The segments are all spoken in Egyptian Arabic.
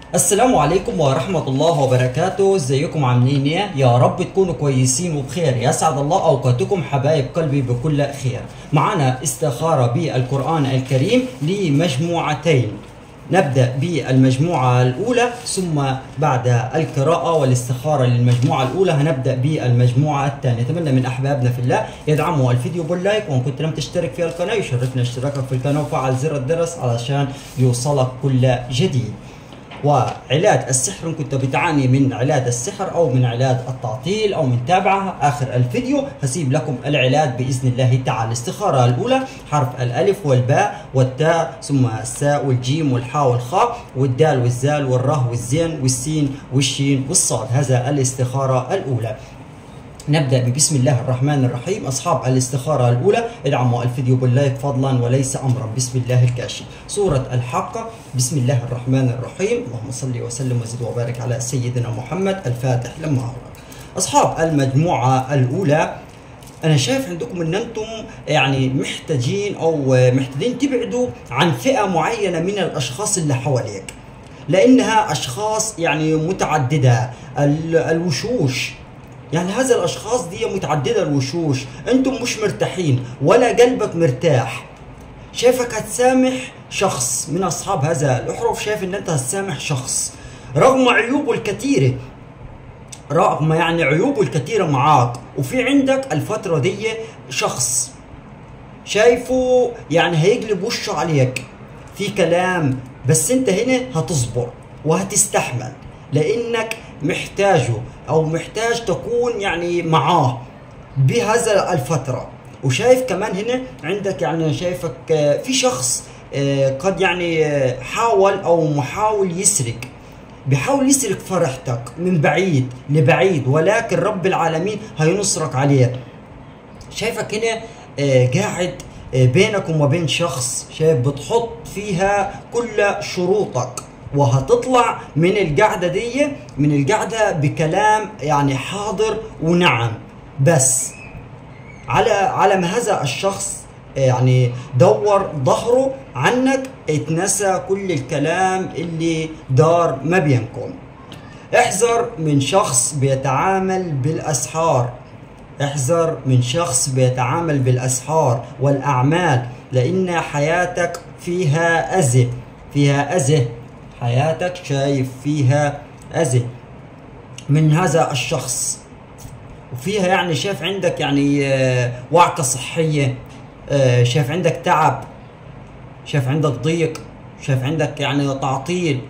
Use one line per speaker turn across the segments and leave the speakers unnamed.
السلام عليكم ورحمة الله وبركاته ازيكم عاملين ايه يا رب تكونوا كويسين وبخير يسعد الله اوقاتكم حبايب قلبي بكل خير معنا استخارة بالقرآن الكريم لمجموعتين نبدأ بالمجموعة الأولى ثم بعد القراءة والاستخارة للمجموعة الأولى هنبدأ بالمجموعة الثانية أتمنى من أحبابنا في الله يدعموا الفيديو باللايك وإن كنت لم تشترك في القناة يشرفنا اشتراكك في القناة وفعل زر الجرس علشان يوصلك كل جديد وعلاج السحر إن كنت بتعاني من علاج السحر او من علاج التعطيل او من تابعه اخر الفيديو هسيب لكم العلاج باذن الله تعالى الاستخاره الاولى حرف الالف والباء والتاء ثم الساء والجيم والحاء والخاء والدال والزال والراء والزين والسين والشين والصاد هذا الاستخاره الاولى نبدأ ببسم الله الرحمن الرحيم أصحاب الاستخارة الأولى ادعموا الفيديو باللايك فضلا وليس أمرا بسم الله الكاشي سورة الحاقة بسم الله الرحمن الرحيم اللهم صل وسلم وزد وبارك على سيدنا محمد الفاتح لما أغلق أصحاب المجموعة الأولى أنا شايف عندكم إن أنتم يعني محتاجين أو محتاجين تبعدوا عن فئة معينة من الأشخاص اللي حواليك لأنها أشخاص يعني متعددة ال- الوشوش يعني هذا الاشخاص دي متعدده الوشوش انتم مش مرتاحين ولا قلبك مرتاح شايفك هتسامح شخص من اصحاب هذا الاحرف شايف ان انت هتسامح شخص رغم عيوبه الكثيره رغم يعني عيوبه الكثيره معاك وفي عندك الفتره دي شخص شايفه يعني هيقلب وشه عليك في كلام بس انت هنا هتصبر وهتستحمل لانك محتاجه او محتاج تكون يعني معاه بهذا الفترة وشايف كمان هنا عندك يعني شايفك آه، في شخص آه، قد يعني آه، حاول او محاول يسرق بيحاول يسرق فرحتك من بعيد لبعيد ولكن رب العالمين هينصرك عليه شايفك هنا آه، قاعد آه، بينك وما بين شخص شايف بتحط فيها كل شروطك وهتطلع من القعدة دي من القعدة بكلام يعني حاضر ونعم بس على على ما هذا الشخص يعني دور ظهره عنك اتنسى كل الكلام اللي دار ما بينكم احذر من شخص بيتعامل بالاسحار احذر من شخص بيتعامل بالاسحار والاعمال لان حياتك فيها اذى فيها اذى حياتك شايف فيها اذى من هذا الشخص وفيها يعني شايف عندك يعني آه، وعكة صحية آه، شايف عندك تعب شايف عندك ضيق شايف عندك يعني تعطيل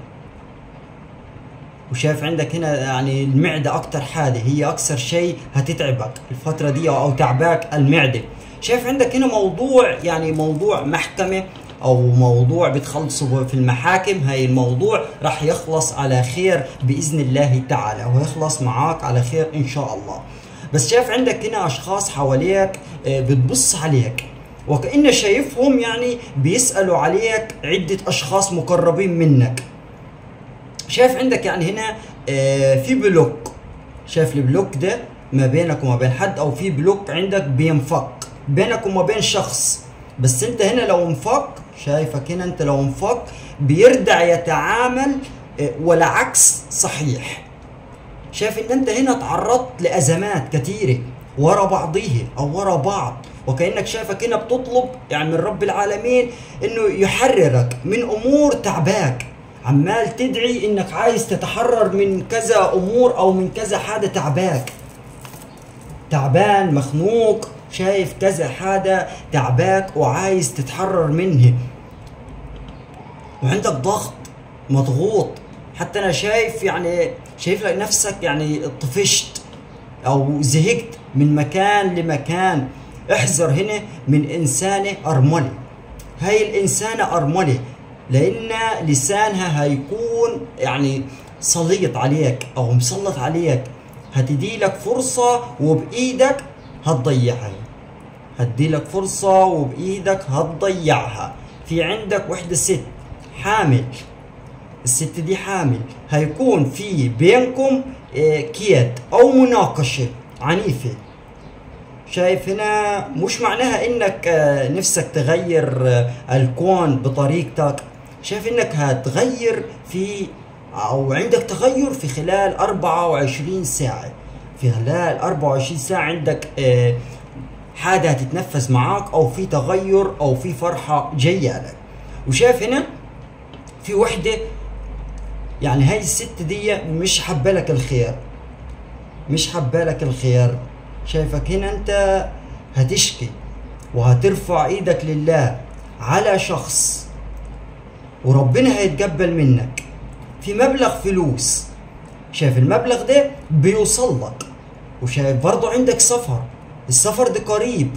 وشايف عندك هنا يعني المعدة أكتر حاجة هي أكثر شيء هتتعبك الفترة دي أو تعباك المعدة شايف عندك هنا موضوع يعني موضوع محكمة أو موضوع بتخلصوا في المحاكم هاي الموضوع راح يخلص على خير بإذن الله تعالى ويخلص معاك على خير إن شاء الله بس شايف عندك هنا أشخاص حواليك آه، بتبص عليك وكأن شايفهم يعني بيسألوا عليك عدة أشخاص مقربين منك شايف عندك يعني هنا آه، في بلوك شايف البلوك ده ما بينك وما بين حد او في بلوك عندك بينفك بينك وما بين شخص بس انت هنا لو انفك شايفك هنا انت لو انفك بيرجع يتعامل آه، والعكس صحيح شايف ان انت هنا تعرضت لازمات كثيره ورا بعضيه او ورا بعض وكانك شايفك هنا بتطلب يعني من رب العالمين انه يحررك من امور تعباك عمال تدعي انك عايز تتحرر من كذا امور او من كذا حاجه تعباك تعبان مخنوق شايف كذا حاجه تعباك وعايز تتحرر منه وعندك ضغط مضغوط حتى انا شايف يعني شايف لك نفسك يعني طفشت او زهقت من مكان لمكان احذر هنا من انسانه ارمله هاي الانسانه ارمله لان لسانها هيكون يعني سليط عليك او مسلط عليك هتدي لك فرصه وبايدك هتضيعها هدي لك فرصة وبإيدك هتضيعها في عندك وحدة ست حامل الست دي حامل هيكون في بينكم آه، كيد أو مناقشة عنيفة شايف هنا مش معناها انك آه، نفسك تغير آه، الكون بطريقتك شايف انك هتغير في او عندك تغير في خلال 24 ساعه في خلال 24 ساعه عندك آه، حاجه هتتنفس معاك او في تغير او في فرحه جايه لك وشايف هنا في وحده يعني هاي الست دي مش حابه لك الخير مش حابه لك الخير شايفك هنا انت هتشكي وهترفع ايدك لله على شخص وربنا هيتقبل منك في مبلغ فلوس شايف المبلغ ده بيوصل لك وشايف برضه عندك سفر السفر ده قريب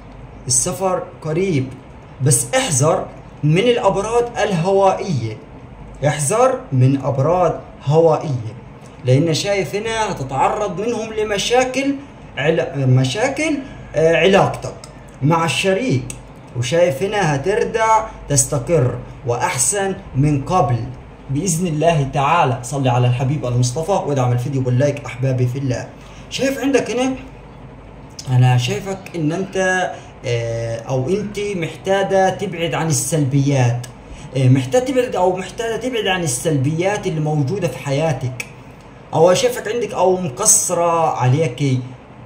السفر قريب بس احذر من الابراج الهوائيه احذر من ابراج هوائيه لان شايف هنا هتتعرض منهم لمشاكل علا... مشاكل آه، علاقتك مع الشريك وشايف هنا هترجع تستقر واحسن من قبل باذن الله تعالى صلي على الحبيب المصطفى وادعم الفيديو باللايك احبابي في الله شايف عندك هنا انا شايفك ان انت آه، او انت محتاجه تبعد عن السلبيات آه، محتاج تبعد او محتاجه تبعد عن السلبيات اللي موجوده في حياتك او شايفك عندك او مكسره عليك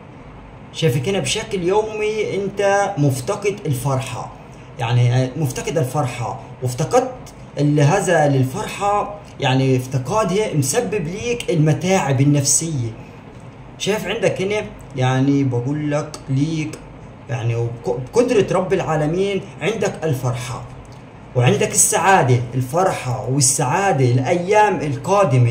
شايفك هنا بشكل يومي انت مفتقد الفرحه يعني آه، مفتقد الفرحه وافتقدت اللي هذا للفرحه يعني افتقادها مسبب ليك المتاعب النفسيه شايف عندك هنا يعني بقول لك ليك يعني وبق- بقدرة رب العالمين عندك الفرحة وعندك السعادة الفرحة والسعادة الأيام القادمة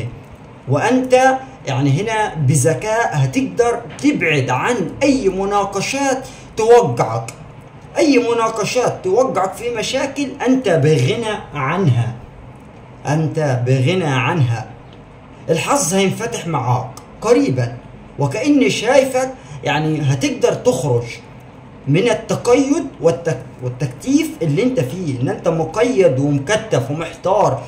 وأنت يعني هنا بذكاء هتقدر تبعد عن أي مناقشات توقعك أي مناقشات توقعك في مشاكل أنت بغنى عنها أنت بغنى عنها الحظ هينفتح معاك قريبا وكأني شايفك يعني هتقدر تخرج من التقيد والتك... والتكتيف اللي انت فيه ان انت مقيد ومكتف ومحتار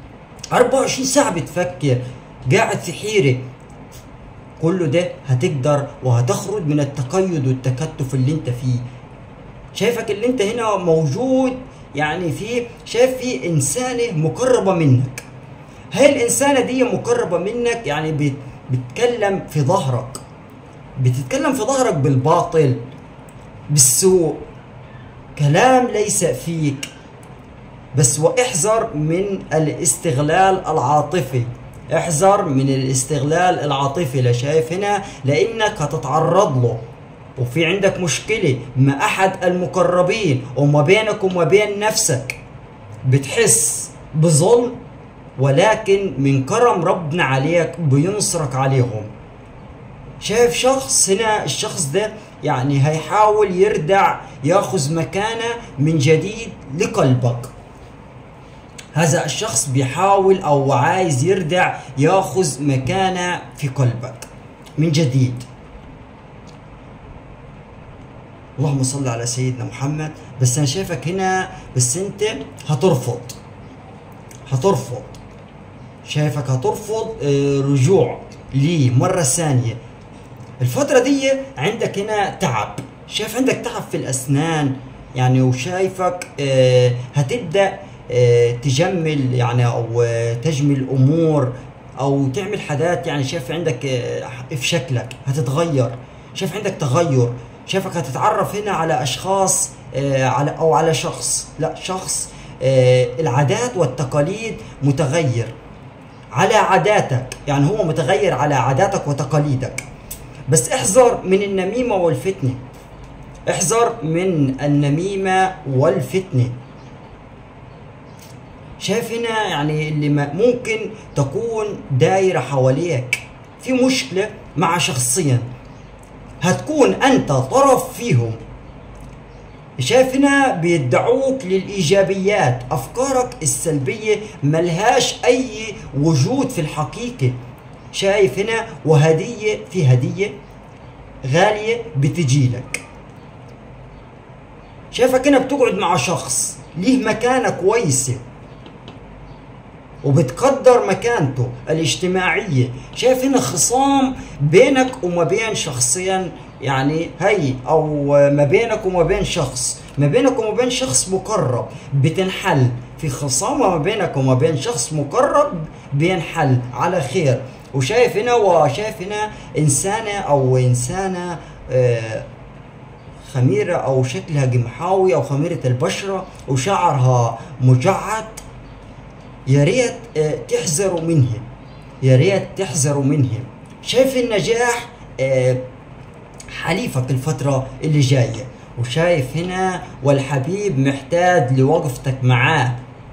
24 ساعة بتفكر قاعد في حيرة كله ده هتقدر وهتخرج من التقيد والتكتف اللي انت فيه شايفك اللي انت هنا موجود يعني في شايف في انسانة مقربة منك هاي الانسانة دي مقربة منك يعني بت- بتتكلم في ظهرك بتتكلم في ظهرك بالباطل بالسوء كلام ليس فيك بس واحذر من الاستغلال العاطفي احذر من الاستغلال العاطفي لا شايف هنا لانك هتتعرض له وفي عندك مشكلة مع احد المقربين وما بينك وما بين نفسك بتحس بظلم ولكن من كرم ربنا عليك بينصرك عليهم شايف شخص هنا الشخص ده يعني هيحاول يردع ياخذ مكانه من جديد لقلبك هذا الشخص بيحاول او عايز يردع ياخذ مكانه في قلبك من جديد اللهم صل على سيدنا محمد بس انا شايفك هنا بس انت هترفض هترفض شايفك هترفض آه، رجوع لي مرة ثانية الفترة دي عندك هنا تعب شايف عندك تعب في الأسنان يعني وشايفك آه، هتبدأ آه، تجمل يعني أو آه، تجمل أمور أو تعمل حاجات يعني شايف عندك آه، في شكلك هتتغير شايف عندك تغير شايفك هتتعرف هنا على أشخاص آه، على أو على شخص لا شخص آه، العادات والتقاليد متغير على عاداتك يعني هو متغير على عاداتك وتقاليدك بس احذر من النميمة والفتنة احذر من النميمة والفتنة شايف هنا يعني اللي ما- ممكن تكون دايرة حواليك في مشكلة مع شخصيا هتكون انت طرف فيهم شايف هنا بيدعوك للإيجابيات أفكارك السلبية ملهاش أي وجود في الحقيقة شايف هنا وهدية في هدية غالية بتجيلك شايفك هنا بتقعد مع شخص ليه مكانة كويسة وبتقدر مكانته الاجتماعية شايف هنا خصام بينك وما بين شخصيا يعني هي او ما بينك وما بين شخص ما بينك وما بين شخص مقرب بتنحل في خصامة ما بينك وما بين شخص مقرب بينحل على خير وشايف هنا وشايف هنا إنسانة أو إنسانة آه، خميرة أو شكلها قمحاوي أو خميرة البشرة وشعرها مجعد يا ريت آه، تحذروا منهم يا ريت تحذروا منهم شايف النجاح آه، حليفك الفترة اللي جاية وشايف هنا والحبيب محتاج لوقفتك معاه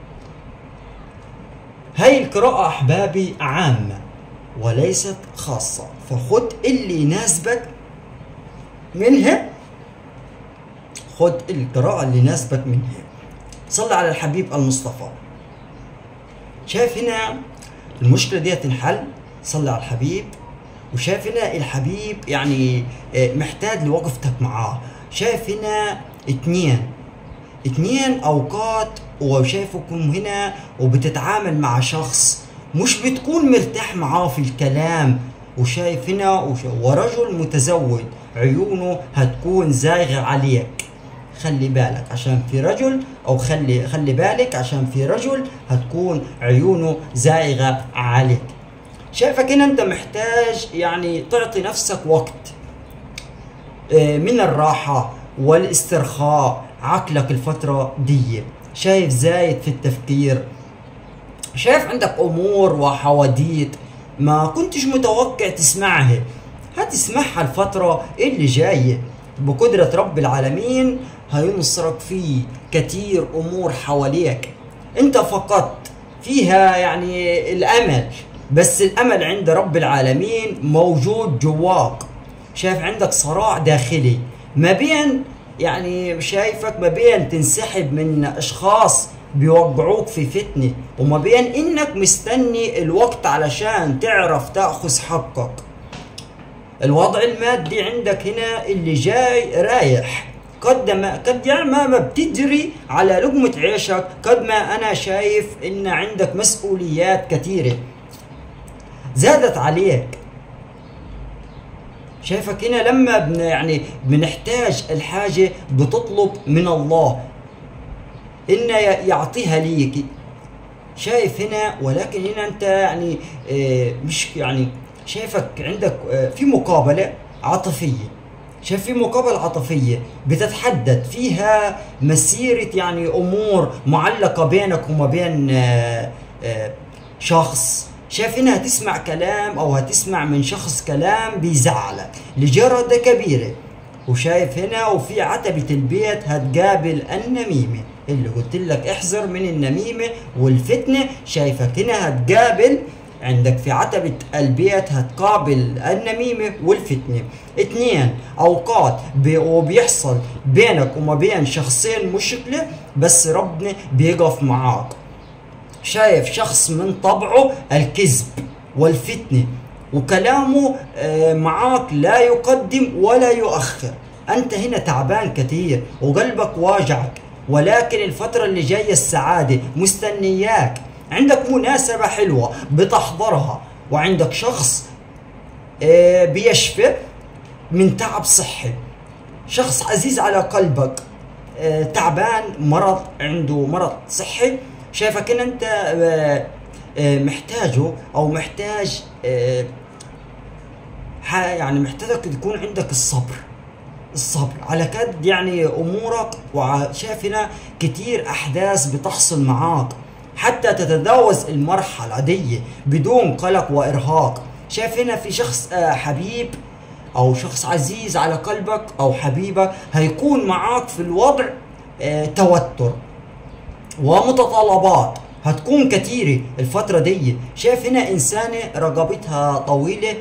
هاي القراءة أحبابي عامة وليست خاصة فخد اللي يناسبك منها خد القراءة اللي يناسبك منها صل على الحبيب المصطفى شايف هنا المشكلة دي تنحل صلي على الحبيب وشايف هنا الحبيب يعني آه، محتاج لوقفتك معاه شايف هنا اتنين اتنين اوقات وشايفكم هنا وبتتعامل مع شخص مش بتكون مرتاح معاه في الكلام وشايف هنا وش- ورجل متزوج عيونه هتكون زايغة عليك خلي بالك عشان في رجل او خلي خلي بالك عشان في رجل هتكون عيونه زايغة عليك شايفك هنا انت محتاج يعني تعطي نفسك وقت آه، من الراحة والاسترخاء عقلك الفترة دي شايف زايد في التفكير شايف عندك امور وحواديت ما كنتش متوقع تسمعها هتسمعها الفترة اللي جاية بقدرة رب العالمين هينصرك في كتير امور حواليك انت فقط فيها يعني الامل بس الامل عند رب العالمين موجود جواك شايف عندك صراع داخلي ما بين يعني شايفك ما بين تنسحب من اشخاص بيوقعوك في فتنة وما بين انك مستني الوقت علشان تعرف تاخذ حقك الوضع المادي عندك هنا اللي جاي رايح قد ما قد يعني ما ما بتجري على لقمة عيشك قد ما انا شايف ان عندك مسؤوليات كثيرة زادت عليك شايفك هنا لما بن يعني بنحتاج الحاجة بتطلب من الله إن يعطيها ليك شايف هنا ولكن هنا أنت يعني آه، مش يعني شايفك عندك آه، في مقابلة عاطفية شايف في مقابلة عاطفية بتتحدد فيها مسيرة يعني أمور معلقة بينك وما بين آه، آه، شخص شايف انها هتسمع كلام او هتسمع من شخص كلام بيزعلك لجرده كبيره وشايف هنا وفي عتبة البيت هتقابل النميمة اللي قلت لك احذر من النميمة والفتنة شايفك هنا هتقابل عندك في عتبة البيت هتقابل النميمة والفتنة اثنين اوقات بي وبيحصل بينك وما بين شخصين مشكلة بس ربنا بيقف معاك شايف شخص من طبعه الكذب والفتنة وكلامه آه، معاك لا يقدم ولا يؤخر أنت هنا تعبان كثير وقلبك واجعك ولكن الفترة اللي جاية السعادة مستنياك عندك مناسبة حلوة بتحضرها وعندك شخص آه، بيشفى من تعب صحي شخص عزيز على قلبك آه، تعبان مرض عنده مرض صحي شايفك ان انت آه، آه، محتاجه او محتاج آه، ح- يعني محتاجك تكون عندك الصبر الصبر على كد يعني امورك وشايف هنا كتير احداث بتحصل معاك حتى تتجاوز المرحلة دي بدون قلق وارهاق شايف هنا في شخص آه، حبيب او شخص عزيز على قلبك او حبيبك هيكون معاك في الوضع آه، توتر ومتطلبات هتكون كتيرة الفترة دي شايف هنا إنسانة رقبتها طويلة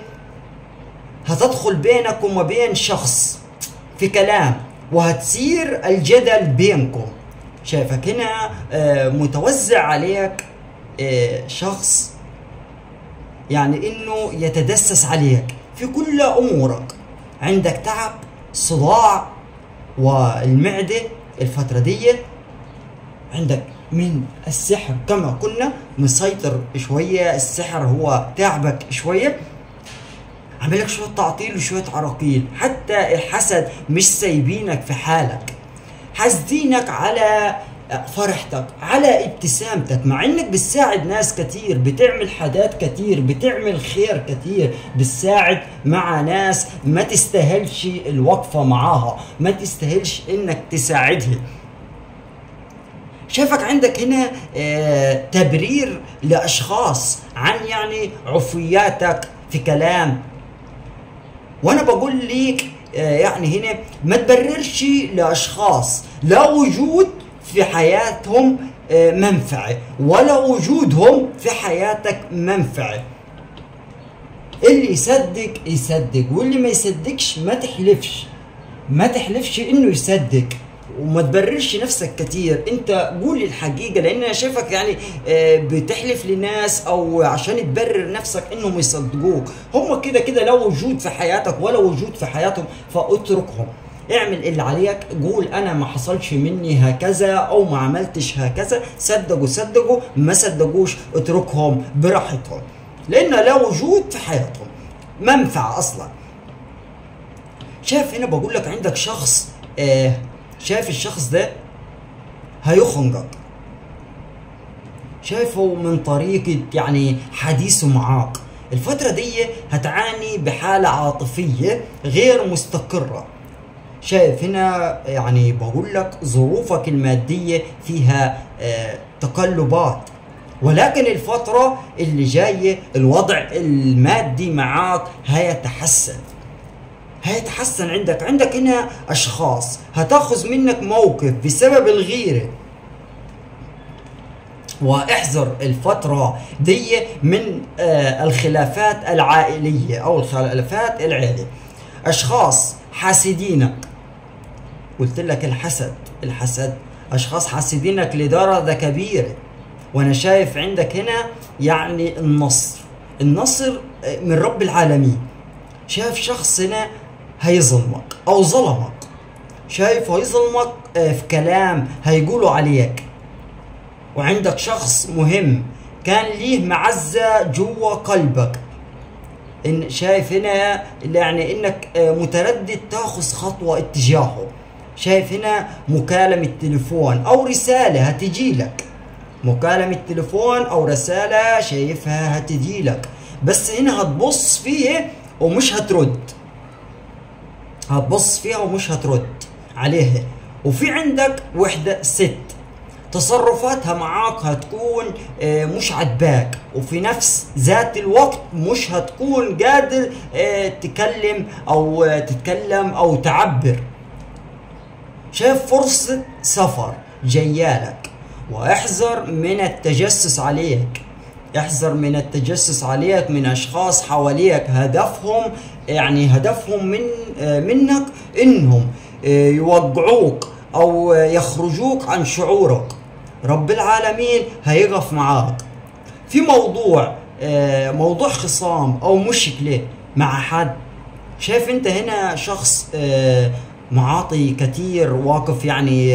هتدخل بينك وما بين شخص في كلام وهتصير الجدل بينكم شايفك هنا آه، متوزع عليك آه، شخص يعني انه يتدسس عليك في كل امورك عندك تعب صداع والمعدة الفترة دي عندك من السحر كما قلنا مسيطر شوية السحر هو تعبك شوية عامل لك شوية تعطيل وشوية عراقيل حتى الحسد مش سايبينك في حالك حاسدينك على فرحتك على ابتسامتك مع انك بتساعد ناس كتير بتعمل حاجات كتير بتعمل خير كتير بتساعد مع ناس ما تستاهلش الوقفة معاها ما تستاهلش انك تساعدها شايفك عندك هنا آه، تبرير لاشخاص عن يعني عفوياتك في كلام وانا بقول ليك آه، يعني هنا ما تبررش لاشخاص لا وجود في حياتهم آه، منفعه ولا وجودهم في حياتك منفعه اللي يصدق يصدق واللي ما يصدقش ما تحلفش ما تحلفش انه يصدق وما تبررش نفسك كتير انت قول الحقيقه لان انا شايفك يعني آه، بتحلف لناس او عشان تبرر نفسك انهم يصدقوك هم كده كده لا وجود في حياتك ولا وجود في حياتهم فاتركهم اعمل اللي عليك قول انا ما حصلش مني هكذا او ما عملتش هكذا صدقوا صدقوا ما صدقوش اتركهم براحتهم لان لا وجود في حياتهم منفعه اصلا شايف هنا بقول لك عندك شخص آه شايف الشخص ده هيخنقك شايفه من طريقة يعني حديثه معاك الفترة دي هتعاني بحالة عاطفية غير مستقرة شايف هنا يعني بقول لك ظروفك المادية فيها آه تقلبات ولكن الفترة اللي جاية الوضع المادي معاك هيتحسن هيتحسن عندك عندك هنا اشخاص هتاخذ منك موقف بسبب الغيره واحذر الفترة دي من آه الخلافات العائلية أو الخلافات العائلية أشخاص حاسدينك قلت لك الحسد الحسد أشخاص حاسدينك لدرجة كبيرة وأنا شايف عندك هنا يعني النصر النصر من رب العالمين شايف شخص هنا هيظلمك او ظلمك شايف هيظلمك آه، في كلام هيقولوا عليك وعندك شخص مهم كان ليه معزة جوا قلبك إن شايف هنا يعني انك آه، متردد تاخذ خطوة اتجاهه شايف هنا مكالمة تليفون او رسالة هتجي لك مكالمة تليفون او رسالة شايفها هتجي لك بس هنا هتبص فيه ومش هترد هتبص فيها ومش هترد عليها وفي عندك وحدة ست تصرفاتها معاك هتكون آه، مش عجباك وفي نفس ذات الوقت مش هتكون قادر آه، تكلم او آه، تتكلم او تعبر شايف فرصة سفر جيالك واحذر من التجسس عليك احذر من التجسس عليك من اشخاص حواليك هدفهم يعني هدفهم من منك انهم يوقعوك او يخرجوك عن شعورك رب العالمين هيقف معاك في موضوع موضوع خصام او مشكله مع حد شايف انت هنا شخص معاطي كثير واقف يعني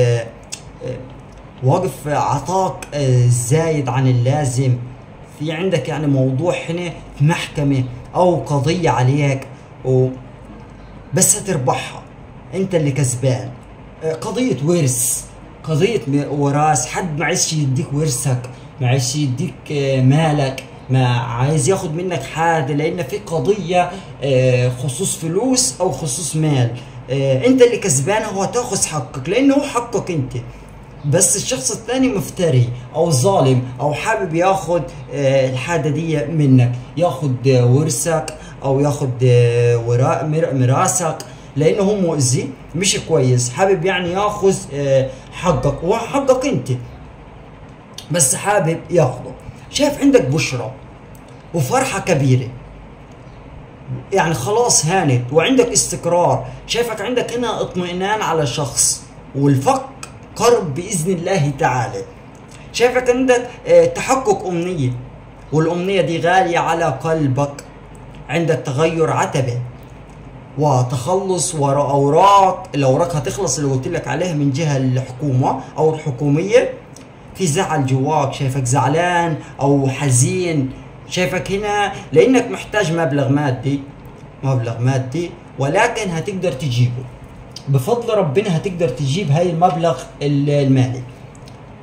واقف عطاك زايد عن اللازم في عندك يعني موضوع هنا في محكمة أو قضية عليك و بس هتربحها أنت اللي كسبان آه، قضية ورث قضية وراث حد ما عايز يديك ورثك ما عايز يديك آه، مالك ما عايز ياخد منك حاجة لأن في قضية آه، خصوص فلوس أو خصوص مال أنت اللي كسبان هو تاخذ حقك لأنه هو حقك أنت بس الشخص الثاني مفتري او ظالم او حابب ياخد آه، الحاجه دي منك ياخد آه، ورثك او ياخد آه، وراء ميراثك لانه هو مؤذي مش كويس حابب يعني ياخذ حقك وحقك انت بس حابب ياخده شايف عندك بشرى وفرحة كبيرة يعني خلاص هانت وعندك استقرار شايفك عندك هنا اطمئنان على شخص والفق قرب باذن الله تعالى شايفك عندك آه، تحقق امنيه والامنيه دي غاليه على قلبك عندك تغير عتبه وتخلص وراء اوراق الاوراق هتخلص اللي قلت لك عليها من جهه الحكومه او الحكوميه في زعل جواك شايفك زعلان او حزين شايفك هنا لانك محتاج مبلغ مادي مبلغ مادي ولكن هتقدر تجيبه بفضل ربنا هتقدر تجيب هاي المبلغ المالي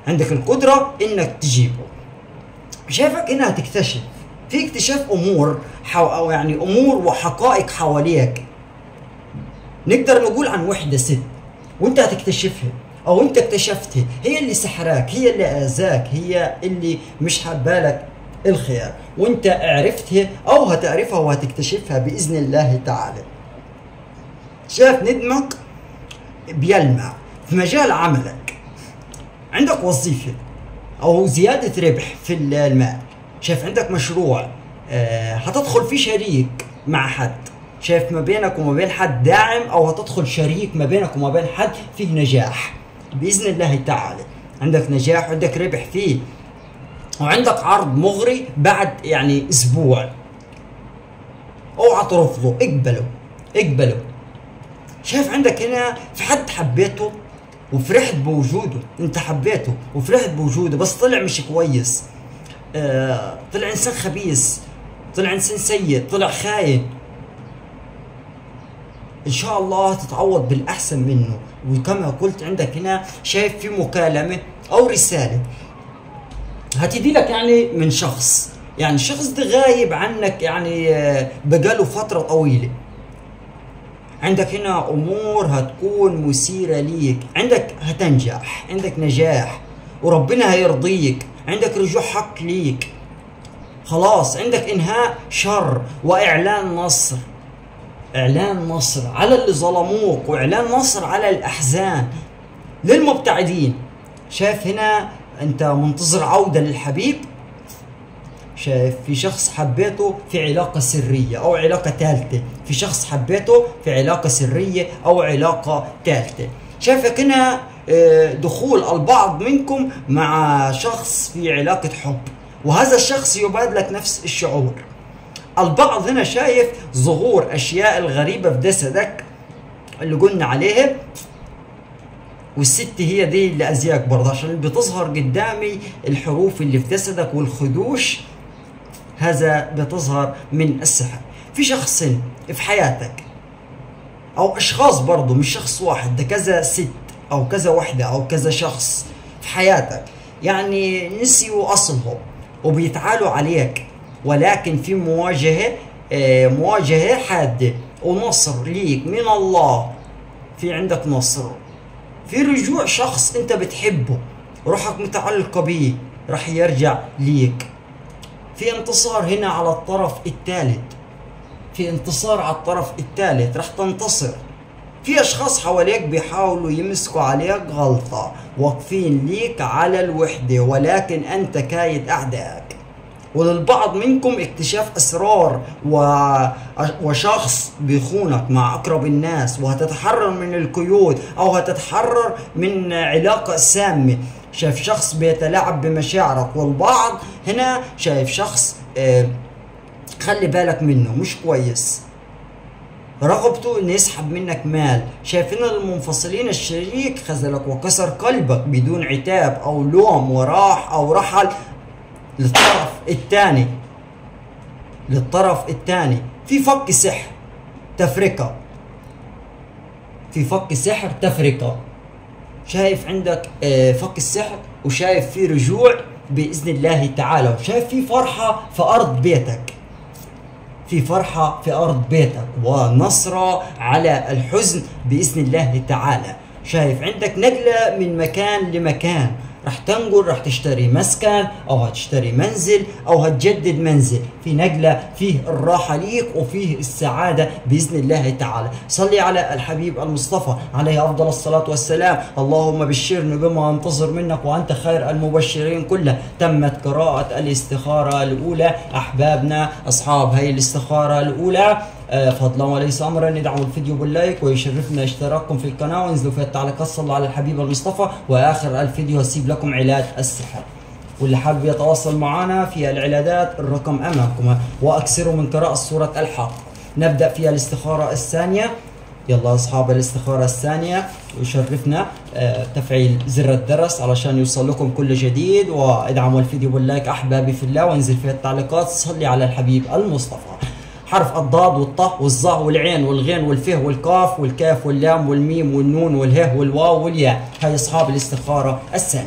عندك القدرة انك تجيبه شايفك انها تكتشف في اكتشاف امور حو او يعني امور وحقائق حواليك نقدر نقول عن وحدة ست وانت هتكتشفها او انت اكتشفتها هي اللي سحراك هي اللي اذاك هي اللي مش حبالك الخير وانت عرفتها او هتعرفها وهتكتشفها باذن الله تعالى شايف ندمك بيلمع في مجال عملك عندك وظيفة أو زيادة ربح في المال شايف عندك مشروع آه، هتدخل فيه شريك مع حد شايف ما بينك وما بين حد داعم أو هتدخل شريك ما بينك وما بين حد فيه نجاح بإذن الله تعالى عندك نجاح وعندك ربح فيه وعندك عرض مغري بعد يعني أسبوع اوعى ترفضه اقبله اقبله شايف عندك هنا في حد حبيته وفرحت بوجوده انت حبيته وفرحت بوجوده بس طلع مش كويس آه طلع انسان خبيث طلع انسان سيء طلع خاين ان شاء الله تتعوض بالاحسن منه وكما قلت عندك هنا شايف في مكالمه او رساله هتدي لك يعني من شخص يعني الشخص ده غايب عنك يعني آه، بقاله فتره طويله عندك هنا امور هتكون مثيره ليك عندك هتنجح عندك نجاح وربنا هيرضيك عندك رجوع حق ليك خلاص عندك انهاء شر واعلان نصر اعلان نصر على اللي ظلموك واعلان نصر على الاحزان للمبتعدين شايف هنا انت منتظر عوده للحبيب شايف في شخص حبيته في علاقة سرية أو علاقة ثالثة في شخص حبيته في علاقة سرية أو علاقة ثالثة شايفك هنا آه، دخول البعض منكم مع شخص في علاقة حب وهذا الشخص يبادلك نفس الشعور البعض هنا شايف ظهور أشياء الغريبة في جسدك اللي قلنا عليها والست هي دي اللي ازياك برضه عشان بتظهر قدامي الحروف اللي في جسدك والخدوش هذا بتظهر من السحر في شخص في حياتك او اشخاص برضه مش شخص واحد ده كذا ست او كذا وحده او كذا شخص في حياتك يعني نسيوا اصلهم وبيتعالوا عليك ولكن في مواجهه آه، مواجهه حاده ونصر ليك من الله في عندك نصر في رجوع شخص انت بتحبه روحك متعلقه بيه راح يرجع ليك في انتصار هنا على الطرف الثالث في انتصار على الطرف الثالث راح تنتصر في اشخاص حواليك بيحاولوا يمسكوا عليك غلطة واقفين ليك على الوحدة ولكن انت كايد اعدائك وللبعض منكم اكتشاف اسرار و... وشخص بيخونك مع اقرب الناس وهتتحرر من القيود او هتتحرر من علاقة سامة شايف شخص بيتلاعب بمشاعرك والبعض هنا شايف شخص آه خلي بالك منه مش كويس رغبته انه يسحب منك مال شايفين المنفصلين الشريك خذلك وكسر قلبك بدون عتاب او لوم وراح او رحل للطرف الثاني للطرف الثاني في فك سحر تفرقة في فك سحر تفرقة شايف عندك آه، فك السحر وشايف في رجوع باذن الله تعالى وشايف في فرحه في ارض بيتك في فرحه في ارض بيتك ونصره على الحزن باذن الله تعالى شايف عندك نقله من مكان لمكان راح تنقل راح تشتري مسكن او هتشتري منزل او هتجدد منزل في نقله فيه الراحه ليك وفيه السعاده باذن الله تعالى صلي على الحبيب المصطفى عليه افضل الصلاه والسلام اللهم بشرني بما انتظر منك وانت خير المبشرين كله تمت قراءه الاستخاره الاولى احبابنا اصحاب هي الاستخاره الاولى آه، فضلا وليس امرا ادعموا الفيديو باللايك ويشرفنا اشتراككم في القناه وانزلوا في التعليقات صلوا على الحبيب المصطفى واخر الفيديو هسيب لكم علاج السحر واللي حابب يتواصل معنا في العلاجات الرقم امامكم واكثروا من قراءه سوره الحق نبدا في الاستخاره الثانيه يلا اصحاب الاستخاره الثانيه ويشرفنا آه، تفعيل زر الجرس علشان يوصل لكم كل جديد وادعموا الفيديو باللايك احبابي في الله وانزل في التعليقات صلي على الحبيب المصطفى حرف الضاد والطاء والظاء والعين والغين والفه والقاف والكاف واللام والميم والنون والهه والواو والياء هاي اصحاب الاستخاره الثانيه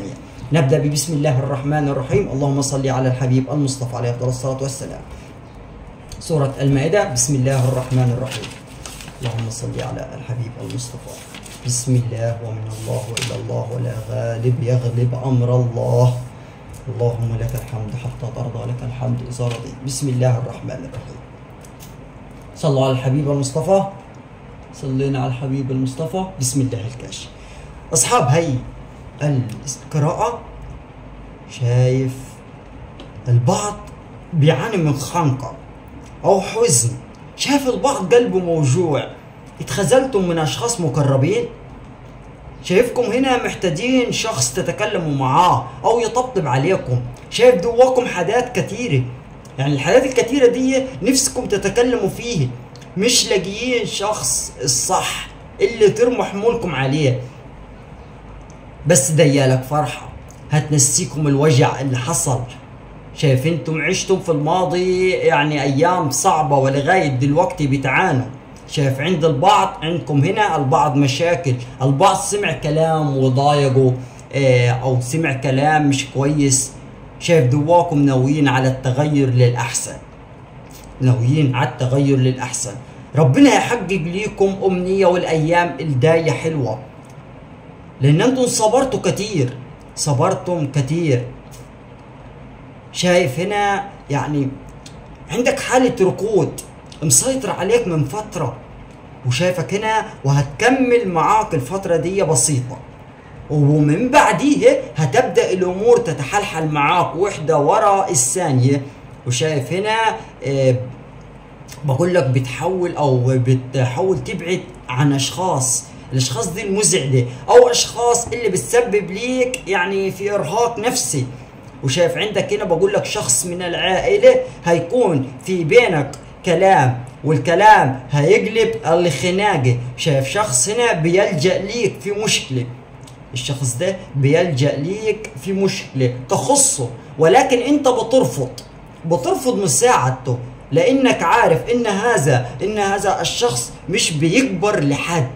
نبدأ ببسم الله الرحمن الرحيم اللهم صل على الحبيب المصطفى عليه أفضل الصلاة والسلام سورة المائدة بسم الله الرحمن الرحيم اللهم صل على الحبيب المصطفى بسم الله ومن الله وإلى الله ولا غالب يغلب أمر الله اللهم لك الحمد حتى ترضى لك الحمد إذا رضيت بسم الله الرحمن الرحيم صلوا على الحبيب المصطفى صلينا على الحبيب المصطفى بسم الله الكاشف أصحاب هي القراءة شايف البعض بيعاني من خنقة أو حزن شايف البعض قلبه موجوع اتخذلتم من أشخاص مقربين شايفكم هنا محتاجين شخص تتكلموا معاه أو يطبطب عليكم شايف جواكم حاجات كتيرة يعني الحاجات الكتيرة دي نفسكم تتكلموا فيه مش لاقيين شخص الصح اللي ترموا حمولكم عليه بس ديالك فرحة هتنسيكم الوجع اللي حصل شايف انتم عشتم في الماضي يعني ايام صعبة ولغاية دلوقتي بتعانوا شايف عند البعض عندكم هنا البعض مشاكل البعض سمع كلام وضايقه اه او سمع كلام مش كويس شايف دواكم ناويين على التغير للأحسن ناويين على التغير للأحسن ربنا يحقق ليكم أمنية والأيام الجاية حلوة لأن أنتم صبرتوا كتير صبرتم كتير شايف هنا يعني عندك حالة ركود مسيطر عليك من فترة وشايفك هنا وهتكمل معاك الفترة دي بسيطة ومن بعديه هتبدأ الأمور تتحلحل معاك وحدة ورا الثانية وشايف هنا آه بقول لك بتحول أو بتحاول تبعد عن أشخاص الأشخاص دي المزعجة أو أشخاص اللي بتسبب ليك يعني في إرهاق نفسي وشايف عندك هنا بقول لك شخص من العائلة هيكون في بينك كلام والكلام هيقلب الخناقة شايف شخص هنا بيلجأ ليك في مشكلة الشخص ده بيلجأ ليك في مشكلة تخصه ولكن انت بترفض بترفض مساعدته لانك عارف ان هذا ان هذا الشخص مش بيكبر لحد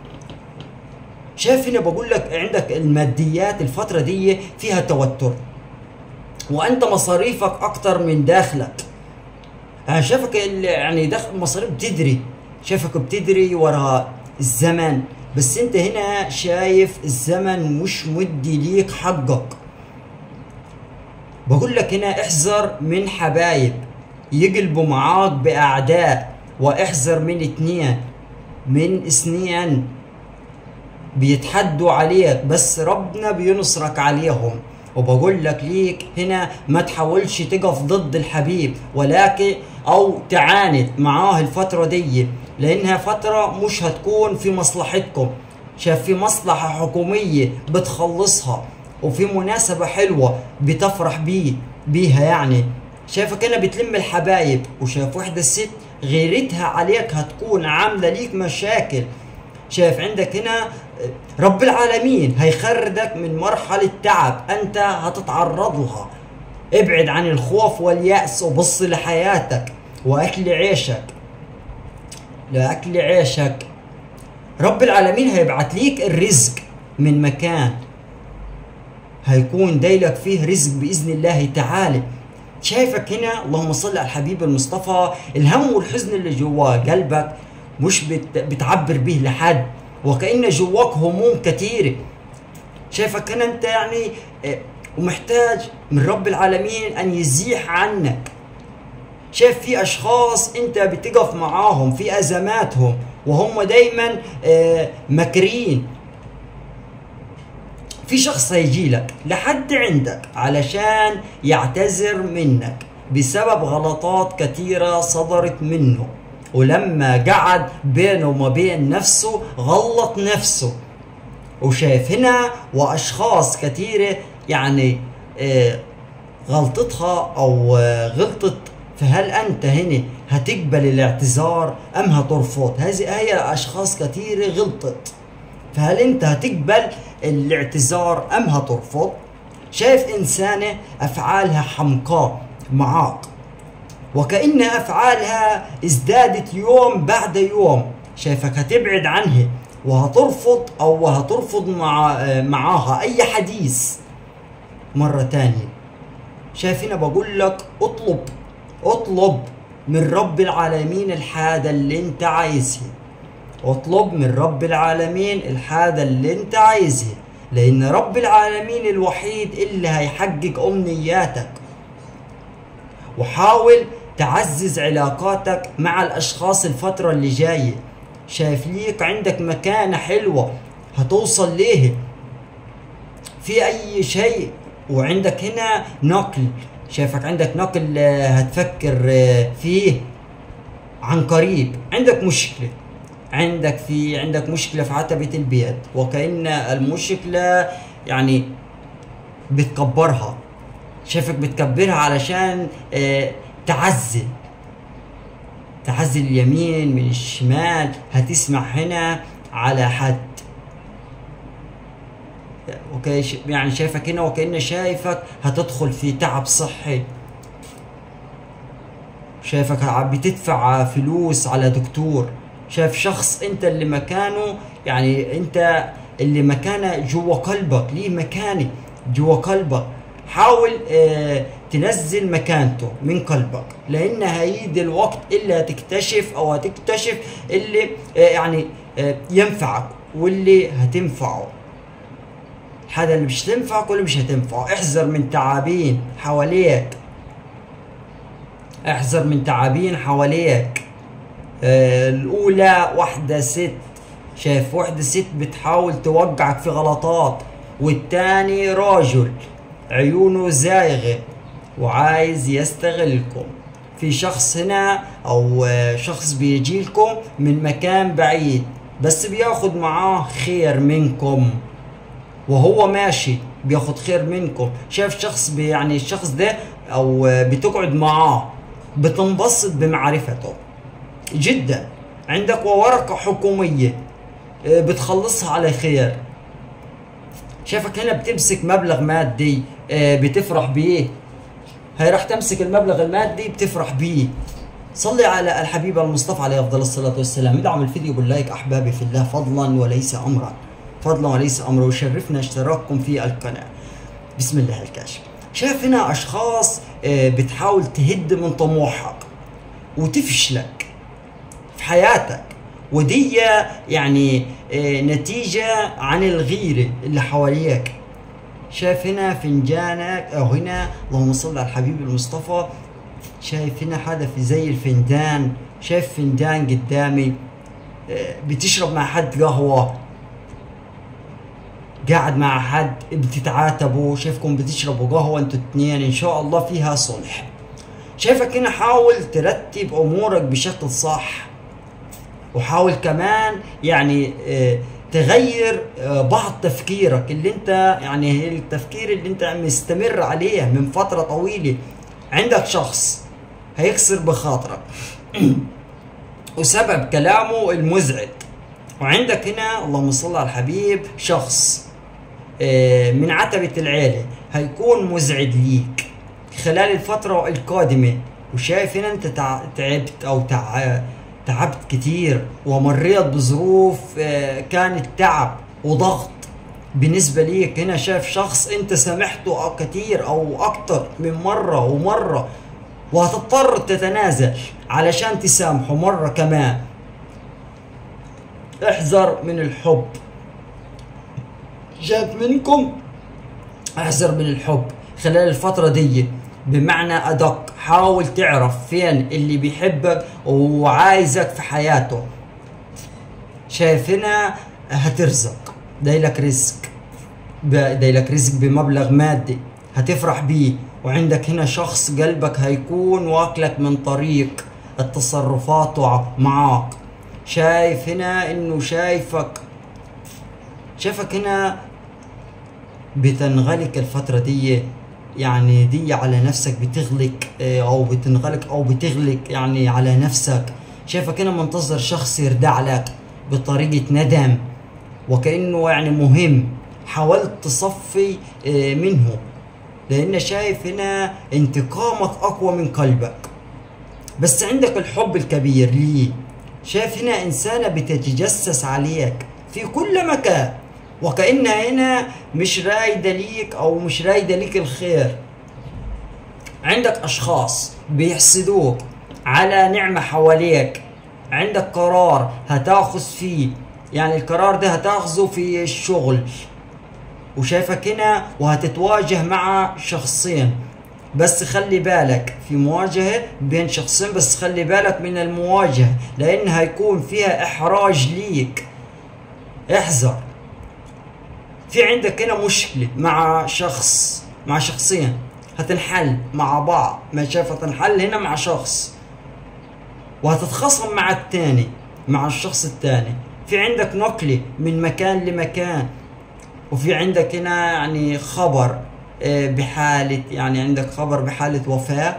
شايف هنا بقول لك عندك الماديات الفترة دي فيها توتر وانت مصاريفك اكتر من داخلك انا شايفك يعني داخل مصاريف بتدري شايفك بتدري ورا الزمن بس انت هنا شايف الزمن مش مدي ليك حقك بقول لك هنا احذر من حبايب يقلبوا معاك باعداء واحذر من اتنين من اثنين بيتحدوا عليك بس ربنا بينصرك عليهم وبقول لك ليك هنا ما تحاولش تقف ضد الحبيب ولكن او تعاند معاه الفترة دي لانها فترة مش هتكون في مصلحتكم شاف في مصلحة حكومية بتخلصها وفي مناسبة حلوة بتفرح بيه بيها يعني شايفك هنا بتلم الحبايب وشايف واحدة ست غيرتها عليك هتكون عاملة ليك مشاكل شايف عندك هنا رب العالمين هيخرجك من مرحلة تعب انت هتتعرض لها ابعد عن الخوف واليأس وبص لحياتك واكل عيشك لاكل عيشك رب العالمين هيبعت ليك الرزق من مكان هيكون دايلك فيه رزق بإذن الله تعالى شايفك هنا اللهم صل على الحبيب المصطفى الهم والحزن اللي جوا قلبك مش بت بتعبر به لحد وكأن جواك هموم كثيرة شايفك هنا انت يعني ومحتاج من رب العالمين ان يزيح عنك شايف في اشخاص انت بتقف معاهم في ازماتهم وهم دايما مكرين في شخص هيجي لك لحد عندك علشان يعتذر منك بسبب غلطات كثيرة صدرت منه ولما قعد بينه وما بين نفسه غلط نفسه وشايف هنا واشخاص كثيره يعني آه غلطتها او آه غلطت فهل انت هنا هتقبل الاعتذار ام هترفض هذه هي اشخاص كثيره غلطت فهل انت هتقبل الاعتذار ام هترفض شايف انسانه افعالها حمقاء معاق وكأن أفعالها ازدادت يوم بعد يوم شايفك هتبعد عنها وهترفض أو هترفض مع معاها أي حديث مرة تانية شايف هنا بقول لك اطلب اطلب من رب العالمين الحاجة اللي انت عايزها اطلب من رب العالمين الحاجة اللي انت عايزها لان رب العالمين الوحيد اللي هيحقق امنياتك وحاول تعزز علاقاتك مع الاشخاص الفترة اللي جاية شايف ليك عندك مكانة حلوة هتوصل ليه في اي شيء وعندك هنا نقل شايفك عندك نقل آه، هتفكر آه، فيه عن قريب عندك مشكلة عندك في عندك مشكلة في عتبة البيت وكأن المشكلة يعني بتكبرها شايفك بتكبرها علشان آه، تعزل تعزل اليمين من الشمال هتسمع هنا على حد اوكي ش- يعني شايفك هنا وكأنه شايفك هتدخل في تعب صحي شايفك ع- بتدفع فلوس على دكتور شايف شخص انت اللي مكانه يعني انت اللي مكانه جوا قلبك ليه مكانه جوا قلبك حاول اه تنزل مكانته من قلبك لان هيجي الوقت اللي هتكتشف او هتكتشف اللي اه يعني اه ينفعك واللي هتنفعه هذا اللي مش تنفعك واللي مش هتنفعه احذر من تعابين حواليك احذر من تعابين حواليك آه الاولى واحدة ست شايف واحدة ست بتحاول توقعك في غلطات والتاني راجل عيونه زايغة وعايز يستغلكم في شخص هنا او آه، شخص بيجيلكم من مكان بعيد بس بياخد معاه خير منكم وهو ماشي بياخد خير منكم شايف شخص بي يعني الشخص ده او بتقعد معاه بتنبسط بمعرفته جدا عندك ورقة حكومية آه، بتخلصها على خير شايفك هنا بتمسك مبلغ مادي آه، بتفرح بيه هي راح تمسك المبلغ المادي بتفرح بيه صلي على الحبيب المصطفى عليه افضل الصلاه والسلام ادعم الفيديو باللايك احبابي في الله فضلا وليس امرا فضلا وليس امرا وشرفنا اشتراككم في القناه بسم الله الكاشف شايف هنا اشخاص آه، بتحاول تهد من طموحك وتفشلك في حياتك ودي يعني آه، نتيجة عن الغيرة اللي حواليك شايف هنا فنجانك او هنا اللهم صل على الحبيب المصطفى شايف هنا هذا في زي الفنجان شايف فنجان قدامي آه، بتشرب مع حد قهوة قاعد مع حد بتتعاتبوا شايفكم بتشربوا قهوة انتوا اتنين ان شاء الله فيها صلح شايفك هنا حاول ترتب امورك بشكل صح وحاول كمان يعني آه، تغير آه، بعض تفكيرك اللي انت يعني هي التفكير اللي انت مستمر عليه من فترة طويلة عندك شخص هيكسر بخاطرك وسبب كلامه المزعج وعندك هنا اللهم صل على الحبيب شخص آه، من عتبة العيلة هيكون مزعج ليك خلال الفترة القادمة وشايف هنا انت تع- تعبت او تع... تعبت كتير ومريت بظروف آه، كانت تعب وضغط بالنسبة ليك هنا شايف شخص انت سامحته أو كتير او اكتر من مرة ومرة وهتضطر تتنازل علشان تسامحه مرة كمان احذر من الحب شايف منكم احذر من الحب خلال الفترة دي بمعنى أدق حاول تعرف فين اللي بيحبك وعايزك في حياته شايف هنا هترزق دايلك رزق ب- دايلك رزق بمبلغ مادي هتفرح بيه وعندك هنا شخص قلبك هيكون واكلك من طريق التصرفات وع- معاك شايف هنا انه شايفك شايفك هنا بتنغلق الفترة دي يعني دي على نفسك بتغلق آه، او بتنغلق او بتغلق يعني على نفسك شايفك هنا منتظر شخص يردع لك بطريقة ندم وكأنه يعني مهم حاولت تصفي آه، منه لأن شايف هنا انتقامك أقوى من قلبك بس عندك الحب الكبير ليه شايف هنا إنسانة بتتجسس عليك في كل مكان وكأنها هنا مش رايدة ليك أو مش رايدة ليك الخير عندك أشخاص بيحسدوك على نعمة حواليك عندك قرار هتاخذ فيه يعني القرار ده هتاخذه في الشغل وشايفك هنا وهتتواجه مع شخصين بس خلي بالك في مواجهة بين شخصين بس خلي بالك من المواجهة لأن هيكون فيها إحراج ليك احذر في عندك هنا مشكلة مع شخص مع شخصين هتنحل مع بعض ما شايف هتنحل هنا مع شخص وهتتخاصم مع التاني مع الشخص التاني في عندك نقلة من مكان لمكان وفي عندك هنا يعني خبر آه، بحالة يعني عندك خبر بحالة وفاة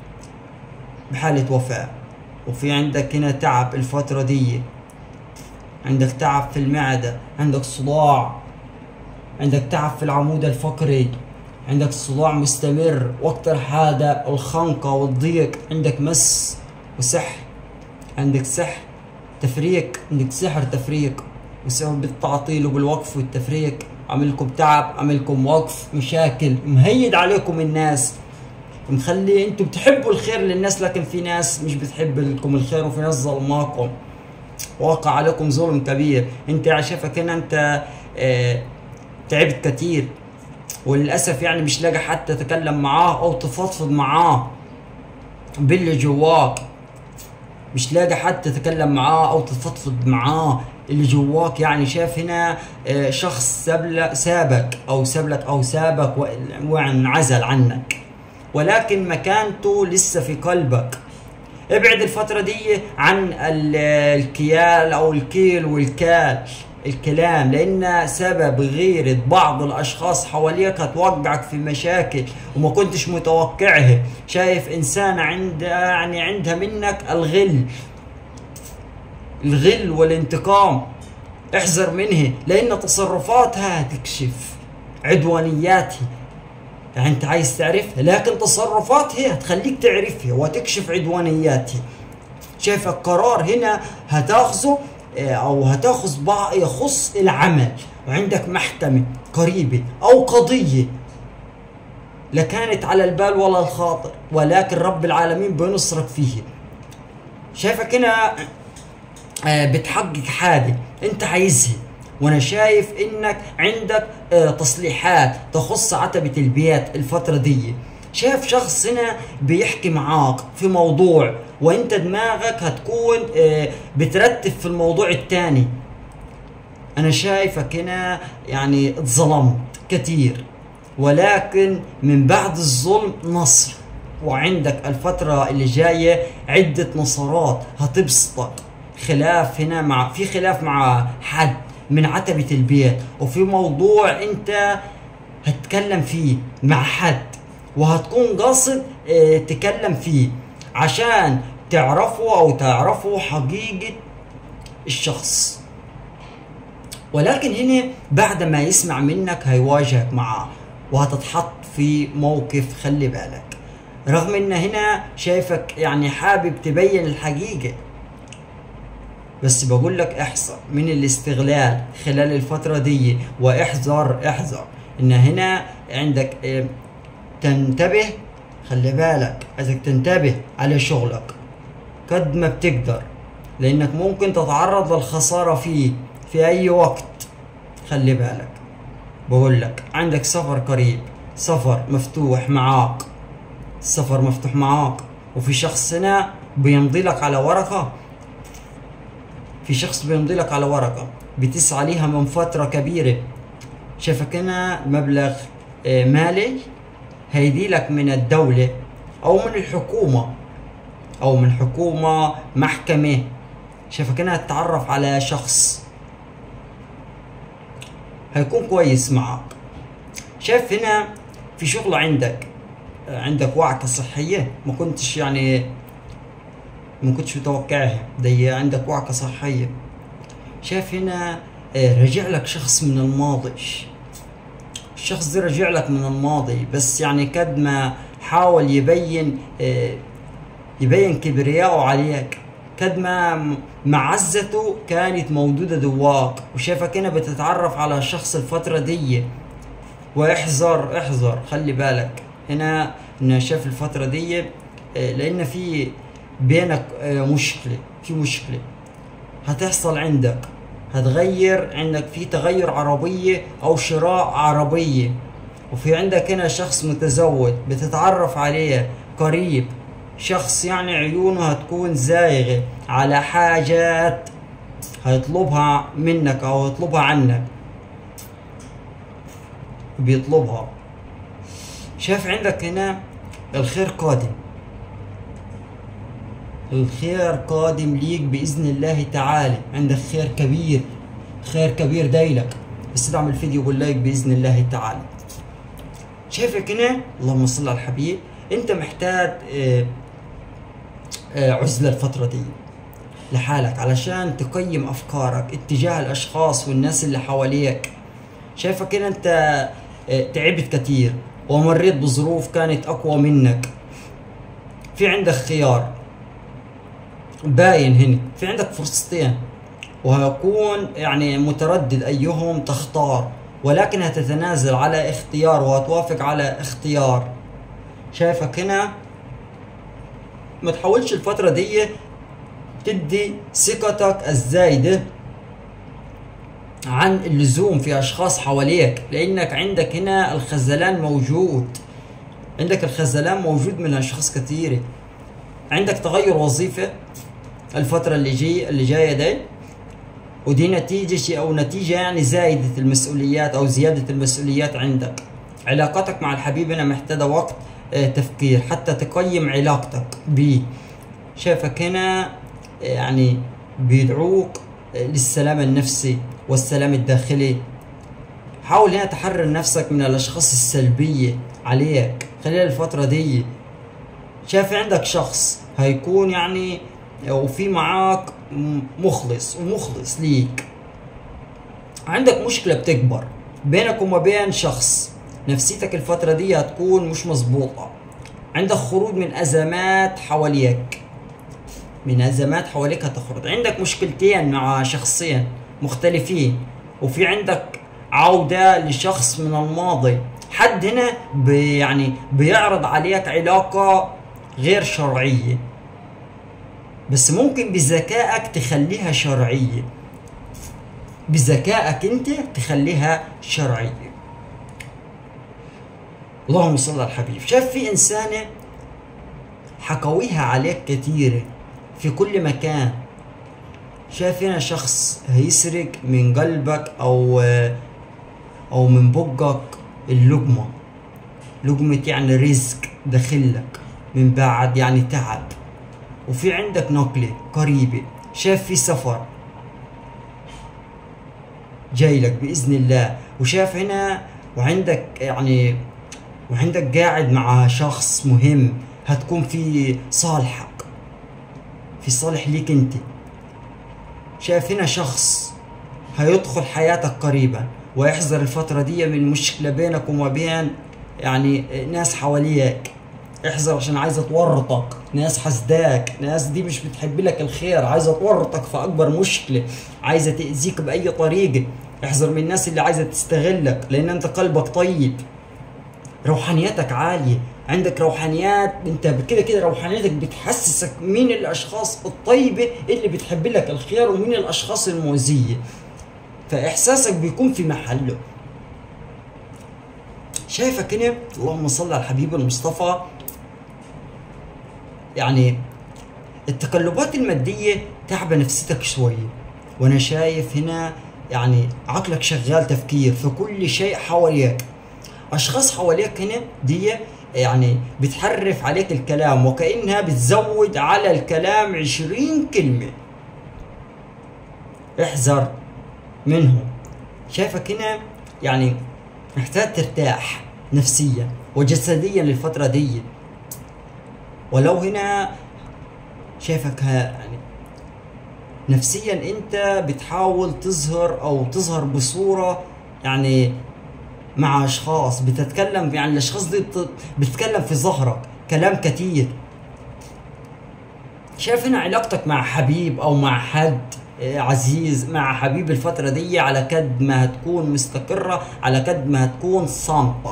بحالة وفاة وفي عندك هنا تعب الفترة دي عندك تعب في المعدة عندك صداع عندك تعب في العمود الفقري عندك صداع مستمر واكتر حاجة الخنقة والضيق عندك مس وسحر عندك سحر تفريق عندك سحر تفريق بسبب التعطيل وبالوقف والتفريق عملكم تعب عملكم وقف مشاكل مهيد عليكم الناس مخلي انتم بتحبوا الخير للناس لكن في ناس مش بتحب لكم الخير وفي ناس ظلماكم واقع عليكم ظلم كبير انت شايفك هنا انت اه تعبت كتير وللاسف يعني مش لاقي حتى تتكلم معاه او تفضفض معاه باللي جواك مش لاقي حد تتكلم معاه او تفضفض معاه اللي جواك يعني شايف هنا آه، شخص ساب سابك او سابلك او سابك وانعزل عنك ولكن مكانته لسه في قلبك ابعد الفترة دي عن الكيال او الكيل والكال الكلام لان سبب غيرة بعض الاشخاص حواليك هتوقعك في مشاكل وما كنتش متوقعها شايف انسان عند يعني عندها منك الغل الغل والانتقام احذر منها لان تصرفاتها هتكشف عدوانياتها يعني انت عايز تعرفها لكن تصرفاتها هتخليك تعرفها وتكشف عدوانياتها شايف القرار هنا هتاخذه آه، او هتاخذ بعض يخص العمل وعندك محكمة قريبة او قضية لا كانت على البال ولا الخاطر ولكن رب العالمين بينصرك فيه شايفك هنا آه، بتحقق حاجة انت عايزها وانا شايف انك عندك آه، تصليحات تخص عتبة البيت الفترة دي شايف شخص هنا بيحكي معاك في موضوع وانت دماغك هتكون آه، بترتب في الموضوع الثاني انا شايفك هنا يعني اتظلمت كثير ولكن من بعد الظلم نصر وعندك الفترة اللي جاية عدة نصرات هتبسطك خلاف هنا مع في خلاف مع حد من عتبة البيت وفي موضوع انت هتتكلم فيه مع حد وهتكون قاصد اه تكلم فيه عشان تعرفوا او تعرفوا حقيقة الشخص ولكن هنا بعد ما يسمع منك هيواجهك معاه وهتتحط في موقف خلي بالك رغم ان هنا شايفك يعني حابب تبين الحقيقة بس بقول لك احذر من الاستغلال خلال الفترة دي واحذر احذر ان هنا عندك اه تنتبه خلي بالك عايزك تنتبه على شغلك قد ما بتقدر لانك ممكن تتعرض للخسارة فيه في اي وقت خلي بالك بقول لك عندك سفر قريب سفر مفتوح معاك السفر مفتوح معاك وفي شخص هنا بيمضي لك على ورقة في شخص بيمضي لك على ورقة بتسعى ليها من فترة كبيرة شايفك هنا مبلغ آه، مالي هيدي لك من الدولة أو من الحكومة أو من حكومة محكمة شايفك هنا تتعرف على شخص هيكون كويس معك شايف هنا في شغل عندك عندك وعكة صحية ما كنتش يعني ما كنتش متوقعها دي عندك وعكة صحية شايف هنا آه، رجع لك شخص من الماضي الشخص ده رجع لك من الماضي بس يعني قد ما حاول يبين آه، يبين كبرياءه عليك قد ما معزته كانت موجودة دواك وشايفك هنا بتتعرف على شخص الفترة دي واحذر احذر خلي بالك هنا انا شايف الفترة دي آه، لان في بينك آه، مشكلة في مشكلة هتحصل عندك هتغير عندك في تغير عربية او شراء عربية وفي عندك هنا شخص متزوج بتتعرف عليه قريب شخص يعني عيونه هتكون زايغة على حاجات هيطلبها منك او يطلبها عنك بيطلبها شايف عندك هنا الخير قادم الخير قادم ليك بإذن الله تعالى عندك خير كبير خير كبير دايلك بس ادعم الفيديو باللايك بإذن الله تعالى شايفك هنا اللهم صل على الحبيب انت محتاج آه، آه، عزلة الفترة دي لحالك علشان تقيم أفكارك اتجاه الأشخاص والناس اللي حواليك شايفك هنا انت آه، تعبت كتير ومريت بظروف كانت أقوى منك في عندك خيار باين هنا في عندك فرصتين وهيكون يعني متردد أيهم تختار ولكن هتتنازل على اختيار وهتوافق على اختيار شايفك هنا ما تحاولش الفترة دي تدي ثقتك الزايدة عن اللزوم في أشخاص حواليك لأنك عندك هنا الخذلان موجود عندك الخذلان موجود من أشخاص كثيرة عندك تغير وظيفة الفترة اللي جاي اللي جاية دي ودي نتيجة شيء أو نتيجة يعني زايدة المسؤوليات أو زيادة المسؤوليات عندك علاقتك مع الحبيب هنا محتاجة وقت آه، تفكير حتى تقيم علاقتك بيه شايفك هنا آه، يعني بيدعوك آه، للسلام النفسي والسلام الداخلي حاول هنا تحرر نفسك من الأشخاص السلبية عليك خلال الفترة دي شايف عندك شخص هيكون يعني وفي معاك م- مخلص ومخلص ليك عندك مشكلة بتكبر بينك وما بين شخص نفسيتك الفترة دي هتكون مش مظبوطة عندك خروج من أزمات حواليك من أزمات حواليك هتخرج عندك مشكلتين مع شخصين مختلفين وفي عندك عودة لشخص من الماضي حد هنا بي يعني بيعرض عليك علاقة غير شرعية بس ممكن بذكائك تخليها شرعية بذكائك انت تخليها شرعية اللهم صل على الحبيب شايف في انسانة حكويها عليك كتيرة في كل مكان شايف هنا شخص هيسرق من قلبك او او من بقك اللقمة لقمة يعني رزق داخلك من بعد يعني تعب وفي عندك نقلة قريبة شايف في سفر جاي لك بإذن الله وشايف هنا وعندك يعني وعندك قاعد مع شخص مهم هتكون في صالحك في صالح ليك انت شايف هنا شخص هيدخل حياتك قريبا ويحذر الفترة دي من مشكلة بينك وما بين يعني ناس حواليك احذر عشان عايزة تورطك ناس حسداك ناس دي مش بتحب لك الخير عايزة تورطك في أكبر مشكلة عايزة تأذيك بأي طريقة احذر من الناس اللي عايزة تستغلك لأن أنت قلبك طيب روحانياتك عالية عندك روحانيات انت كده كده روحانيتك بتحسسك مين الاشخاص الطيبة اللي بتحب لك الخير ومين الاشخاص المؤذية فاحساسك بيكون في محله شايفك هنا اللهم صل على الحبيب المصطفى يعني التقلبات المادية تعب نفسيتك شوية وانا شايف هنا يعني عقلك شغال تفكير في كل شيء حواليك اشخاص حواليك هنا دي يعني بتحرف عليك الكلام وكأنها بتزود على الكلام عشرين كلمة احذر منهم شايفك هنا يعني محتاج ترتاح نفسيا وجسديا للفترة دي ولو هنا شايفك ها يعني نفسيا انت بتحاول تظهر او تظهر بصورة يعني مع اشخاص بتتكلم يعني الاشخاص دي بت- بتتكلم في ظهرك كلام كتير شايف هنا علاقتك مع حبيب او مع حد آه، عزيز مع حبيب الفترة دي على قد ما هتكون مستقرة على قد ما هتكون صامتة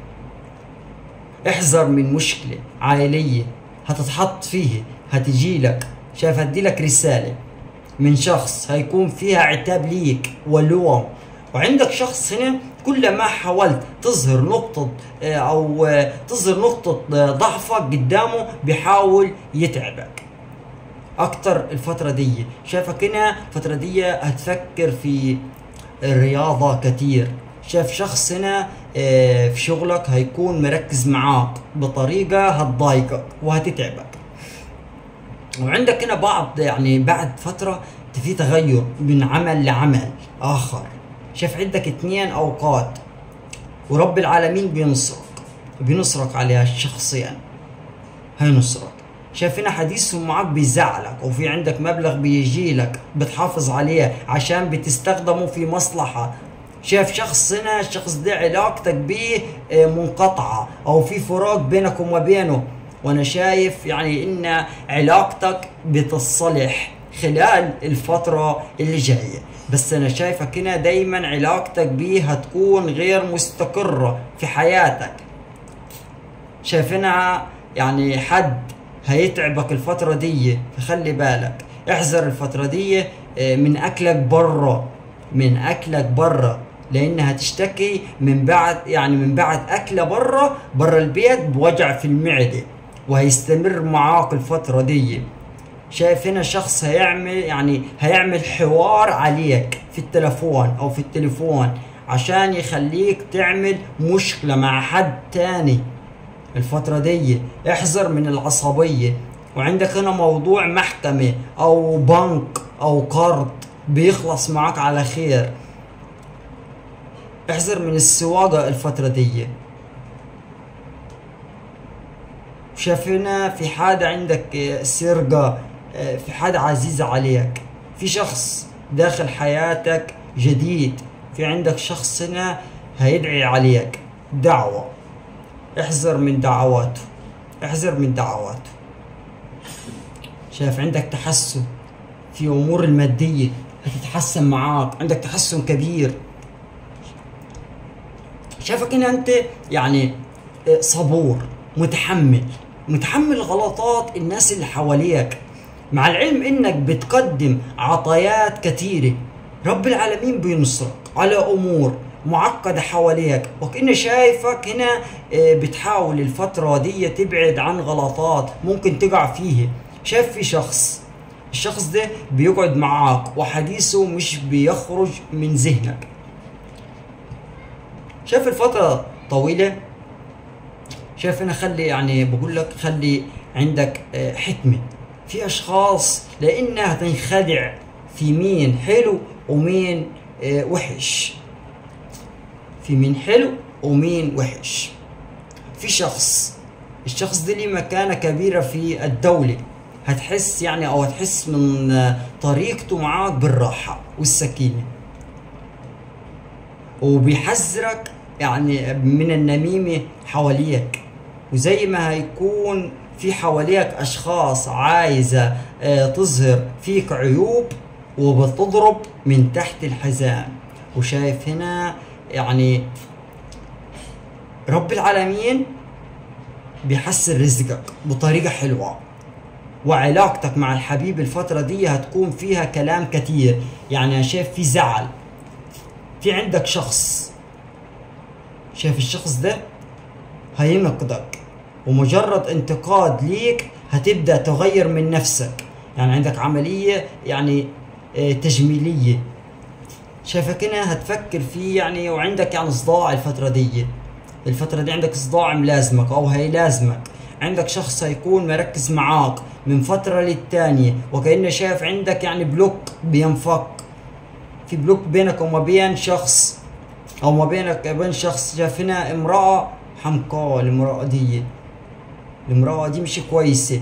احذر من مشكلة عائلية هتتحط فيه هتجي لك شايف هدي لك رسالة من شخص هيكون فيها عتاب ليك ولوم وعندك شخص هنا كل ما حاولت تظهر نقطة آه، أو آه، تظهر نقطة آه، ضعفك قدامه بيحاول يتعبك أكتر الفترة دي شايفك هنا الفترة دي هتفكر في الرياضة كتير شايف شخص هنا آه، في شغلك هيكون مركز معاك بطريقة هتضايقك وهتتعبك وعندك هنا بعض يعني بعد فترة في تغير من عمل لعمل آخر شايف عندك اثنين أوقات ورب العالمين بينصرك بينصرك عليها شخصيا هينصرك شايف هنا حديثهم معاك بيزعلك وفي عندك مبلغ بيجي لك بتحافظ عليه عشان بتستخدمه في مصلحة شايف شخص هنا الشخص ده علاقتك بيه آه، منقطعة او في فراق بينك وما بينه وانا شايف يعني ان علاقتك بتصلح خلال الفترة اللي جاية بس انا شايفك هنا دايما علاقتك بيه هتكون غير مستقرة في حياتك شايفينها يعني حد هيتعبك الفترة دي فخلي بالك احذر الفترة دي آه، من اكلك برا من اكلك برا لان هتشتكي من بعد يعني من بعد اكله برا برا البيت بوجع في المعده وهيستمر معاك الفتره دي شايف هنا شخص هيعمل يعني هيعمل حوار عليك في التلفون او في التليفون عشان يخليك تعمل مشكله مع حد تاني الفترة دي احذر من العصبية وعندك هنا موضوع محكمة او بنك او قرض بيخلص معك على خير احذر من السواقة الفترة دي شايف هنا في حاجة عندك آه، سرقة آه، في حاجة عزيزة عليك في شخص داخل حياتك جديد في عندك شخص هنا هيدعي عليك دعوة احذر من دعواته احذر من دعواته شايف عندك تحسن في امور الماديه هتتحسن معاك عندك تحسن كبير شايفك هنا انت يعني آه، صبور متحمل متحمل غلطات الناس اللي حواليك مع العلم انك بتقدم عطايات كثيره رب العالمين بينصرك على امور معقده حواليك وكأني شايفك هنا آه، بتحاول الفتره دي تبعد عن غلطات ممكن تقع فيه شايف في شخص الشخص ده بيقعد معاك وحديثه مش بيخرج من ذهنك شايف الفترة طويلة شايف انا خلي يعني بقول لك خلي عندك آه، حكمة في اشخاص لانها تنخدع في مين حلو ومين آه، وحش في مين حلو ومين وحش في شخص الشخص ده ليه مكانة كبيرة في الدولة هتحس يعني او هتحس من آه، طريقته معاك بالراحة والسكينة وبيحذرك يعني من النميمة حواليك وزي ما هيكون في حواليك أشخاص عايزة آه، تظهر فيك عيوب وبتضرب من تحت الحزام وشايف هنا يعني رب العالمين بيحسن رزقك بطريقة حلوة وعلاقتك مع الحبيب الفترة دي هتكون فيها كلام كتير يعني أنا شايف في زعل في عندك شخص شايف الشخص ده هينقدك ومجرد انتقاد ليك هتبدأ تغير من نفسك يعني عندك عملية يعني آه، تجميلية شايفك هنا هتفكر فيه يعني وعندك يعني صداع الفترة دي الفترة دي عندك صداع ملازمك أو هيلازمك عندك شخص هيكون مركز معاك من فترة للتانية وكأنه شايف عندك يعني بلوك بينفك في بلوك بينك وما بين شخص او ما بينك وبين شخص شاف هنا امرأة حمقاء المرأة دي المرأة دي مش كويسة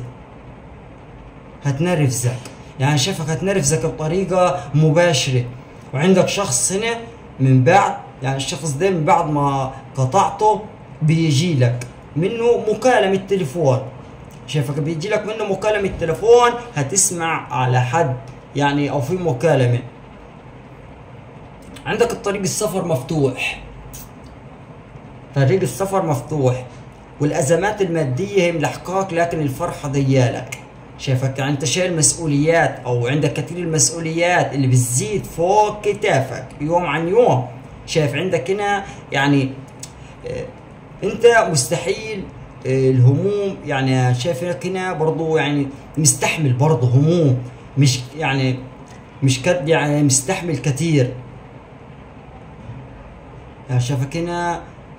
هتنرفزك يعني شايفك هتنرفزك بطريقة مباشرة وعندك شخص هنا من بعد يعني الشخص ده من بعد ما قطعته بيجي لك منه مكالمة تليفون شايفك بيجي لك منه مكالمة تليفون هتسمع على حد يعني او في مكالمة عندك الطريق السفر مفتوح طريق السفر مفتوح والازمات المادية هي ملحقاك لكن الفرحة ضيالك شايفك يعني انت شايل مسؤوليات او عندك كثير المسؤوليات اللي بتزيد فوق كتافك يوم عن يوم شايف عندك هنا يعني اه انت مستحيل اه الهموم يعني شايف لك هنا برضو يعني مستحمل برضو هموم مش يعني مش كد يعني مستحمل كثير يعني شايفك هنا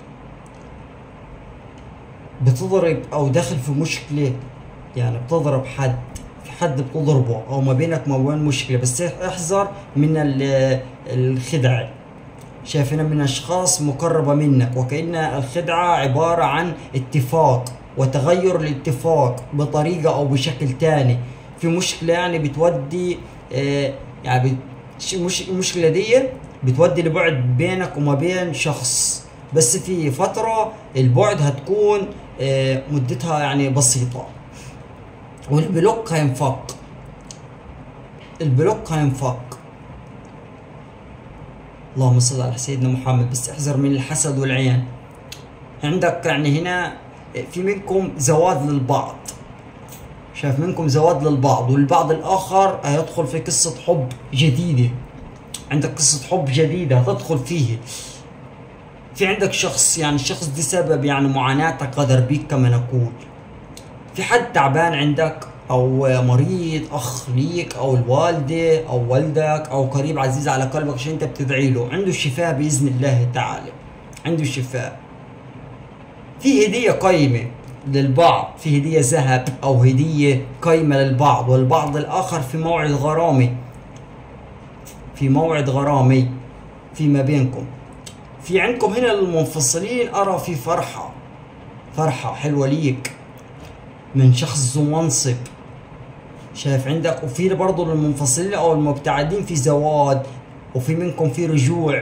بتضرب او داخل في مشكله يعني بتضرب حد في حد بتضربه او ما بينك وما بين مشكله بس احذر من الخدعه شايف هنا من اشخاص مقربه منك وكأن الخدعه عباره عن اتفاق وتغير الاتفاق بطريقه او بشكل تاني في مشكله يعني بتودي اه يعني بت مش المشكله دي بتودي لبعد بينك وما بين شخص بس في فتره البعد هتكون اه مدتها يعني بسيطه والبلوك هينفك البلوك هينفك اللهم صل على سيدنا محمد بس احذر من الحسد والعين عندك يعني هنا في منكم زواج للبعض شايف منكم زواج للبعض والبعض الاخر هيدخل في قصة حب جديدة عندك قصة حب جديدة هتدخل فيه في عندك شخص يعني الشخص دي سبب يعني معاناتك غدر بيك كما نقول في حد تعبان عندك او مريض اخ ليك او الوالده او والدك او قريب عزيز على قلبك عشان انت بتدعي له عنده الشفاء باذن الله تعالى عنده الشفاء في هديه قيمه للبعض في هديه ذهب او هديه قيمه للبعض والبعض الاخر في موعد غرامي في موعد غرامي فيما بينكم في عندكم هنا المنفصلين ارى في فرحه فرحه حلوه ليك من شخص ذو منصب شايف عندك وفي برضه للمنفصلين او المبتعدين في زواج وفي منكم في رجوع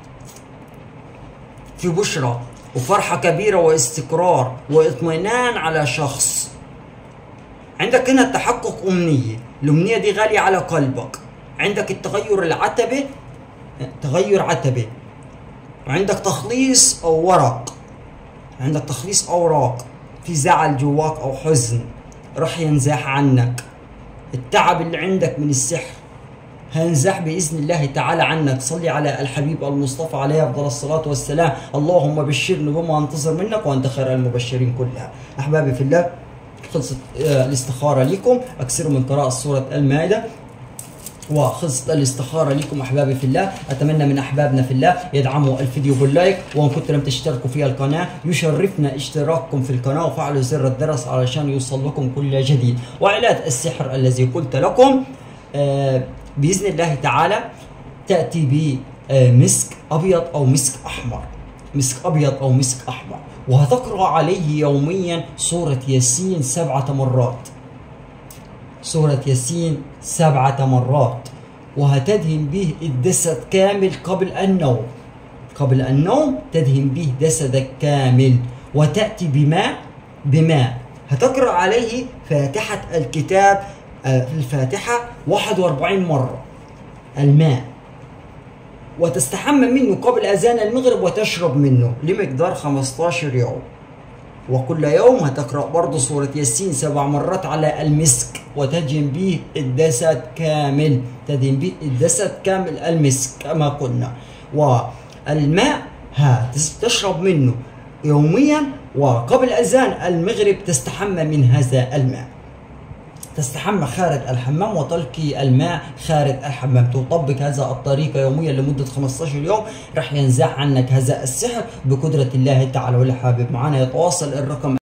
في بشرى وفرحة كبيرة واستقرار واطمئنان على شخص عندك هنا تحقق أمنية الأمنية دي غالية على قلبك عندك التغير العتبة تغير عتبة وعندك تخليص أو ورق عندك تخليص أوراق في زعل جواك او حزن راح ينزاح عنك التعب اللي عندك من السحر هينزاح باذن الله تعالى عنك صلي على الحبيب المصطفى عليه افضل الصلاه والسلام اللهم بشرني بما انتظر منك وانت خير المبشرين كلها احبابي في الله خلصت الاستخاره لكم اكثروا من قراءه سوره المائده وخلصت الاستخارة لكم أحبابي في الله أتمنى من أحبابنا في الله يدعموا الفيديو باللايك وإن كنتم لم تشتركوا في القناة يشرفنا اشتراككم في القناة وفعلوا زر الجرس علشان يوصل لكم كل جديد وعلاج السحر الذي قلت لكم آه بإذن الله تعالى تأتي بمسك أبيض أو مسك أحمر مسك أبيض أو مسك أحمر وهتقرأ عليه يوميا سورة ياسين سبعة مرات سورة ياسين سبعة مرات وهتدهن به الجسد كامل قبل النوم قبل النوم تدهن به جسدك كامل وتأتي بماء بماء هتقرأ عليه فاتحة الكتاب الفاتحة 41 مرة الماء وتستحمى منه قبل أذان المغرب وتشرب منه لمقدار 15 يوم وكل يوم هتقرأ برضه سورة ياسين سبع مرات على المسك وتدهن به الجسد كامل تدهن به الجسد كامل المسك كما قلنا والماء ها تشرب منه يوميا وقبل أذان المغرب تستحمى من هذا الماء تستحمى خارج الحمام وتلقي الماء خارج الحمام تطبق هذا الطريقة يوميا لمدة 15 يوم راح ينزع عنك هذا السحر بقدرة الله تعالى واللي حابب معنا يتواصل الرقم